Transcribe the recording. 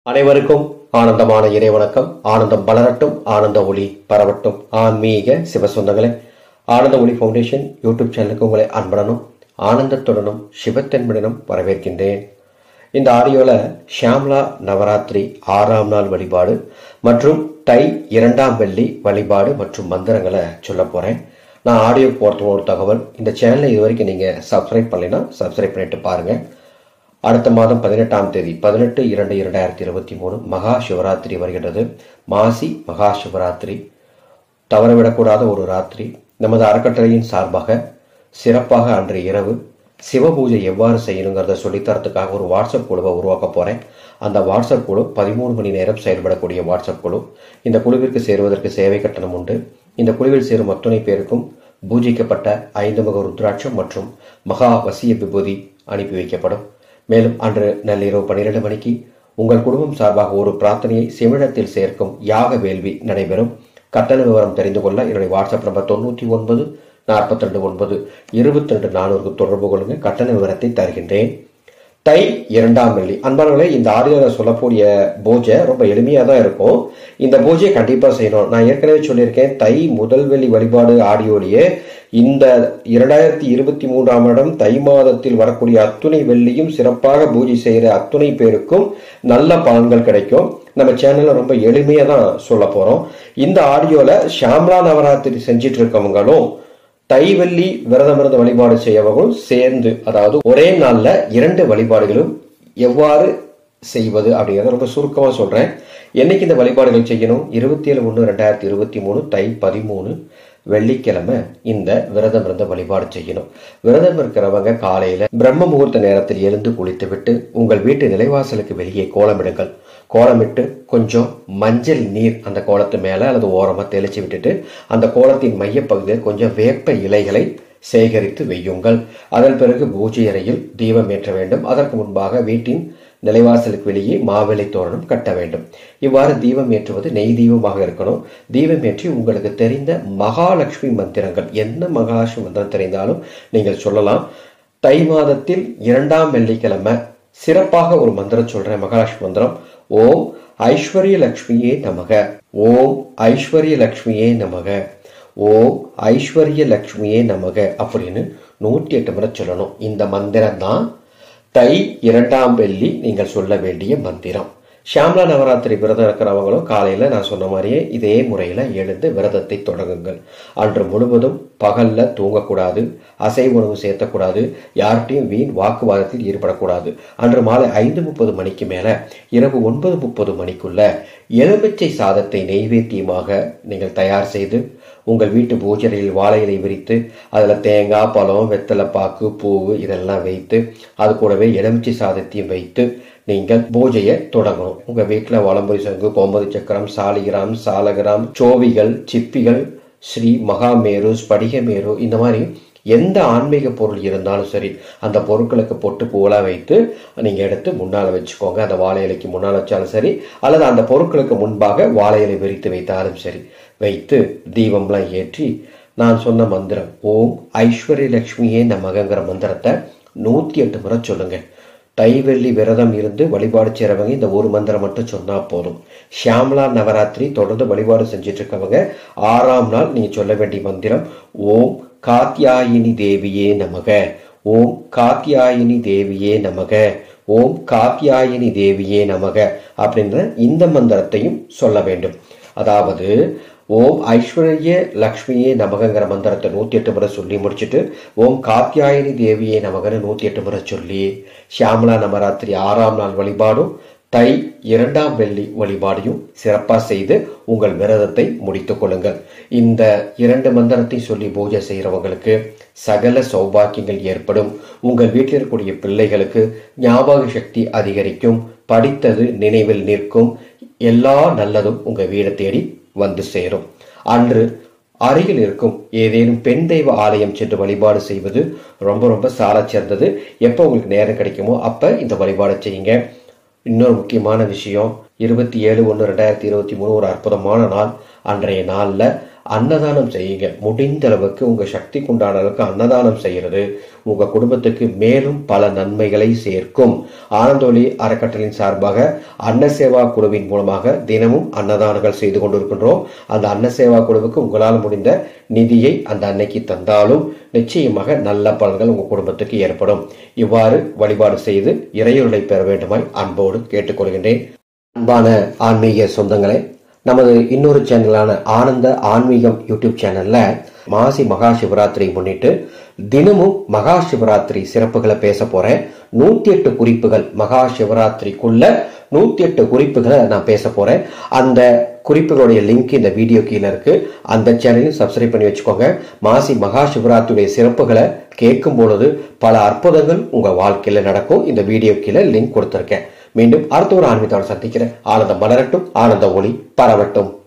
அனைவருக்கும் ஆனந்தமான இறைவணக்கம் ஆனந்தம் வளரட்டும் ஆனந்த ஒளி பரவட்டும் ஆன்மீக சிவசொந்தங்களே ஆனந்த ஒளி ஃபவுண்டேஷன் யூடியூப் சேனலுக்கு உங்களை அன்புடனும் ஆனந்தத்துடனும் சிவத்தன்மையுடனும் வரவேற்கின்றேன் இந்த ஆடியோல ஷியாம்லா நவராத்திரி ஆறாம் நாள் வழிபாடு மற்றும் தை இரண்டாம் வெள்ளி வழிபாடு மற்றும் மந்திரங்களை சொல்ல போறேன் நான் ஆடியோ போகிறதுக்கு ஒரு தகவல் இந்த சேனலை இது வரைக்கும் நீங்கள் சப்ஸ்கிரைப் பண்ணலைன்னா சப்ஸ்கிரைப் பண்ணிட்டு பாருங்கள் அடுத்த மாதம் பதினெட்டாம் தேதி பதினெட்டு இரண்டு இரண்டாயிரத்தி இருபத்தி மூணு மகா சிவராத்திரி வருகின்றது மாசி மகா சிவராத்திரி தவறவிடக்கூடாத ஒரு ராத்திரி நமது அறக்கட்டளையின் சார்பாக சிறப்பாக அன்று இரவு சிவபூஜை எவ்வாறு செய்யணுங்கிறத சொல்லித்தரத்துக்காக ஒரு வாட்ஸ்அப் குழுவை உருவாக்க போகிறேன் அந்த வாட்ஸ்அப் குழு பதிமூணு மணி நேரம் செயல்படக்கூடிய வாட்ஸ்அப் குழு இந்த குழுவிற்கு சேருவதற்கு சேவை கட்டணம் உண்டு இந்த குழுவில் சேரும் அத்துணை பேருக்கும் பூஜிக்கப்பட்ட ஐந்து முக ருத்ராட்சம் மற்றும் மகா வசிய விபூதி அனுப்பி வைக்கப்படும் மேலும் அன்று நள்ளிரவு பன்னிரண்டு மணிக்கு உங்கள் குடும்பம் சார்பாக ஒரு பிரார்த்தனையை சிமிழத்தில் சேர்க்கும் யாக வேள்வி நடைபெறும் கட்டண விவரம் தெரிந்து கொள்ள என்னுடைய வாட்ஸ்அப் நம்பர் தொண்ணூற்றி ஒன்பது நாற்பத்தி ரெண்டு ஒன்பது இருபத்தி ரெண்டு நானூறுக்கு தொடர்பு கொள்ளுங்க கட்டண விவரத்தை தருகின்றேன் தை இரண்டாம் வெள்ளி அன்பானவர்களே இந்த ஆடியோவில் சொல்லக்கூடிய பூஜை ரொம்ப எளிமையாக தான் இருக்கும் இந்த பூஜையை கண்டிப்பாக செய்யணும் நான் ஏற்கனவே சொல்லியிருக்கேன் தை முதல் வெள்ளி வழிபாடு ஆடியோலேயே இந்த இரண்டாயிரத்தி இருபத்தி மூன்றாம் இடம் தை மாதத்தில் வரக்கூடிய அத்துணை வெள்ளியும் சிறப்பாக பூஜை செய்கிற அத்துணை பேருக்கும் நல்ல பலன்கள் கிடைக்கும் நம்ம சேனல்ல ரொம்ப எளிமையாக தான் சொல்ல போகிறோம் இந்த ஆடியோவில் ஷாம்லா நவராத்திரி செஞ்சிட்டு இருக்கவங்களும் தைவள்ளி விரதம் இருந்து வழிபாடு செய்யவங்களும் சேர்ந்து அதாவது ஒரே நாள்ல இரண்டு வழிபாடுகளும் எவ்வாறு செய்வது அப்படிங்கிறத ரொம்ப சுருக்கமாக சொல்றேன் என்னைக்கு இந்த வழிபாடுகள் செய்யணும் இருபத்தி ஏழு ஒன்று ரெண்டாயிரத்தி இருபத்தி மூணு தை பதிமூணு வெள்ளிக்கிழமை இந்த விரதம் இருந்த வழிபாடு செய்யணும் விரதம் இருக்கிறவங்க காலையில பிரம்ம முகூர்த்த நேரத்தில் எழுந்து குளித்து விட்டு உங்கள் வீட்டு நிலைவாசலுக்கு வெளியே கோலமிடுங்கள் கோலமிட்டு கொஞ்சம் மஞ்சள் நீர் அந்த கோலத்து மேலே அல்லது ஓரமாக தெளிச்சு விட்டுட்டு அந்த கோலத்தின் மையப்பகுதியில் கொஞ்சம் வேப்ப இலைகளை சேகரித்து வையுங்கள் அதன் பிறகு பூஜை அறையில் தீபம் ஏற்ற வேண்டும் அதற்கு முன்பாக வீட்டின் நிலைவாசலுக்கு வெளியே மாவிளை தோரணம் கட்ட வேண்டும் இவ்வாறு தீபம் ஏற்றுவது நெய் தீபமாக இருக்கணும் தீபம் ஏற்றி உங்களுக்கு தெரிந்த மகாலட்சுமி மந்திரங்கள் என்ன மகாலட்சுமி மந்திரம் தெரிந்தாலும் நீங்கள் சொல்லலாம் தை மாதத்தில் இரண்டாம் வெள்ளிக்கிழமை சிறப்பாக ஒரு மந்திரம் சொல்றேன் மகாலட்சுமி மந்திரம் ஓம் ஐஸ்வர்ய லக்ஷ்மியே நமக ஓம் ஐஸ்வர்ய லக்ஷ்மியே நமக ஓம் ஐஸ்வர்ய லக்ஷ்மியே நமக அப்படின்னு நூற்றி எட்டு முறை சொல்லணும் இந்த மந்திரம் தான் தை இரண்டாம் வெள்ளி நீங்கள் சொல்ல வேண்டிய மந்திரம் ஷியாம்லா நவராத்திரி விரதம் இருக்கிறவங்களும் காலையில் நான் சொன்ன மாதிரியே இதே முறையில் எழுந்து விரதத்தை தொடங்குங்கள் அன்று முழுவதும் பகல்ல தூங்கக்கூடாது அசை உணவு சேர்த்தக்கூடாது யார்கிட்டையும் வீண் வாக்குவாதத்தில் ஈடுபடக்கூடாது அன்று மாலை ஐந்து முப்பது மணிக்கு மேலே இரவு ஒன்பது முப்பது மணிக்குள்ள எலுமிச்சை சாதத்தை நெய்வேத்தியமாக நீங்கள் தயார் செய்து உங்கள் வீட்டு பூஜையில் வாழை இலை விரித்து அதில் தேங்காய் பழம் வெத்தலை பாக்கு பூவு இதெல்லாம் வைத்து அது கூடவே எலுமிச்சை சாதத்தையும் வைத்து நீங்கள் பூஜையை தொடங்கணும் உங்கள் வீட்டில் வளம்புரி சங்கு கோம்பது சக்கரம் சாலிகிராம் சாலகிராம் சோவிகள் சிப்பிகள் ஸ்ரீ மகாமேரு ஸ்படிகமேரு இந்த மாதிரி எந்த ஆன்மீக பொருள் இருந்தாலும் சரி அந்த பொருட்களுக்கு பொட்டு பூவெல்லாம் வைத்து நீங்கள் எடுத்து முன்னால் வச்சுக்கோங்க அந்த வாழை இலைக்கு முன்னால் வச்சாலும் சரி அல்லது அந்த பொருட்களுக்கு முன்பாக வாழை இலை விரித்து வைத்தாலும் சரி வைத்து தீபம்லாம் ஏற்றி நான் சொன்ன மந்திரம் ஓம் ஐஸ்வர்ய லக்ஷ்மியே நமகங்கிற மந்திரத்தை நூற்றி எட்டு முறை சொல்லுங்க தைவெள்ளி விரதம் இருந்து வழிபாடு செய்கிறவங்க இந்த ஒரு மந்திரம் மட்டும் சொன்னா போதும் ஷியாம்லா நவராத்திரி தொடர்ந்து வழிபாடு செஞ்சுட்டு இருக்கவங்க ஆறாம் நாள் நீங்க சொல்ல வேண்டிய மந்திரம் ஓம் காத்தியாயினி தேவியே நமக ஓம் காத்தியாயினி தேவியே நமக ஓம் காத்தியாயினி தேவியே நமக அப்படின்ற இந்த மந்திரத்தையும் சொல்ல வேண்டும் அதாவது ஓம் ஐஸ்வர்ய லக்ஷ்மியே நமகங்கிற மந்திரத்தை நூற்றி எட்டு முறை சொல்லி முடிச்சுட்டு ஓம் காத்தியாயினி தேவியே நமகன்னு நூற்றி எட்டு முறை சொல்லி ஷியாமலா நவராத்திரி ஆறாம் நாள் வழிபாடும் தை இரண்டாம் வெள்ளி வழிபாடையும் சிறப்பாக செய்து உங்கள் விரதத்தை முடித்துக் கொள்ளுங்கள் இந்த இரண்டு மந்திரத்தை சொல்லி பூஜை செய்கிறவங்களுக்கு சகல சௌபாக்கியங்கள் ஏற்படும் உங்கள் வீட்டில் இருக்கக்கூடிய பிள்ளைகளுக்கு ஞாபக சக்தி அதிகரிக்கும் படித்தது நினைவில் நிற்கும் எல்லா நல்லதும் உங்கள் வீடை தேடி வந்து சேரும் அன்று அருகில் இருக்கும் ஏதேனும் பெண் தெய்வ ஆலயம் சென்று வழிபாடு செய்வது ரொம்ப ரொம்ப சால சிறந்தது எப்போ உங்களுக்கு நேரம் கிடைக்குமோ அப்போ இந்த வழிபாடு செய்யுங்க இன்னொரு முக்கியமான விஷயம் இருபத்தி ஏழு ஒன்று ரெண்டாயிரத்தி இருபத்தி மூணு ஒரு அற்புதமான நாள் அன்றைய நாளில் அன்னதானம் செய்யுங்க முடிந்த அளவுக்கு உங்க சக்திக்கு உண்டான அளவுக்கு அன்னதானம் செய்யறது உங்க குடும்பத்துக்கு மேலும் பல நன்மைகளை சேர்க்கும் ஆனந்தோலி அறக்கட்டளையின் சார்பாக அன்னசேவா குழுவின் மூலமாக தினமும் அன்னதானங்கள் செய்து கொண்டிருக்கின்றோம் அந்த அன்னசேவா குழுவுக்கு உங்களால் முடிந்த நிதியை அந்த அன்னைக்கு தந்தாலும் நிச்சயமாக நல்ல பலன்கள் உங்க குடும்பத்துக்கு ஏற்படும் இவ்வாறு வழிபாடு செய்து இறையுருளை பெற வேண்டுமாய் அன்போடு கேட்டுக்கொள்கின்றேன் அன்பான ஆன்மீக சொந்தங்களே நமது இன்னொரு சேனலான ஆனந்த ஆன்மீகம் யூடியூப் சேனல்ல மாசி மகா சிவராத்திரி முன்னிட்டு தினமும் மகா சிவராத்திரி சிறப்புகளை பேச போறேன் நூத்தி எட்டு குறிப்புகள் மகா சிவராத்திரிக்குள்ள நூத்தி எட்டு குறிப்புகளை நான் பேச போறேன் அந்த குறிப்புகளுடைய லிங்க் இந்த வீடியோ கீழே இருக்கு அந்த சேனலையும் சப்ஸ்கிரைப் பண்ணி வச்சுக்கோங்க மாசி மகா சிவராத்திரியுடைய சிறப்புகளை கேட்கும் பொழுது பல அற்புதங்கள் உங்க வாழ்க்கையில நடக்கும் இந்த வீடியோ கீழே லிங்க் கொடுத்திருக்கேன் மீண்டும் அடுத்த ஒரு ஆன்மீகத்தோடு சந்திக்கிறேன் ஆனந்தம் மலரட்டும் ஆனந்த ஒளி பரவட்டும்